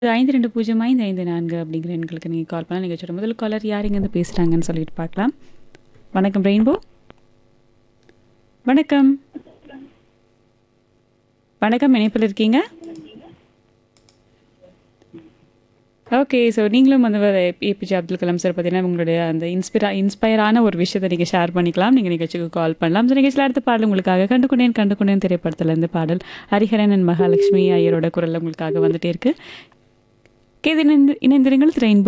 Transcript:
ஐந்து ரெண்டு பூஜ்ஜியம் ஐந்து ஐந்து நான்கு அப்படிங்கிற எண்களுக்கு நீங்கள் கால் பண்ணலாம் நிகழ்ச்சியோட முதல் காலர் யார் இங்கேருந்து பேசுகிறாங்கன்னு சொல்லிட்டு பார்க்கலாம் வணக்கம் ரெயின்போ வணக்கம் வணக்கம் இணைப்பில் இருக்கீங்க ஓகே ஸோ நீங்களும் வந்து ஏபிஜே அப்துல் கலாம் சார் பார்த்தீங்கன்னா உங்களுடைய அந்த இன்ஸ்பிரா இன்ஸ்பயரான ஒரு விஷயத்தை நீங்கள் ஷேர் பண்ணிக்கலாம் நீங்கள் நிகழ்ச்சிக்கு கால் பண்ணலாம் ஸோ நிகழ்ச்சியில் அடுத்த பாடல் உங்களுக்காக கண்டுகொண்டேன் கண்டுகொண்டேன் திரைப்படத்துலேருந்து பாடல் ஹரிஹரன் அண்ட் மகாலட்சுமி ஐயரோட குரல் உங்களுக்காக வந்துட்டே இருக்கு கேது இணைந்து இணைந்திருங்கள் ரெயின்போ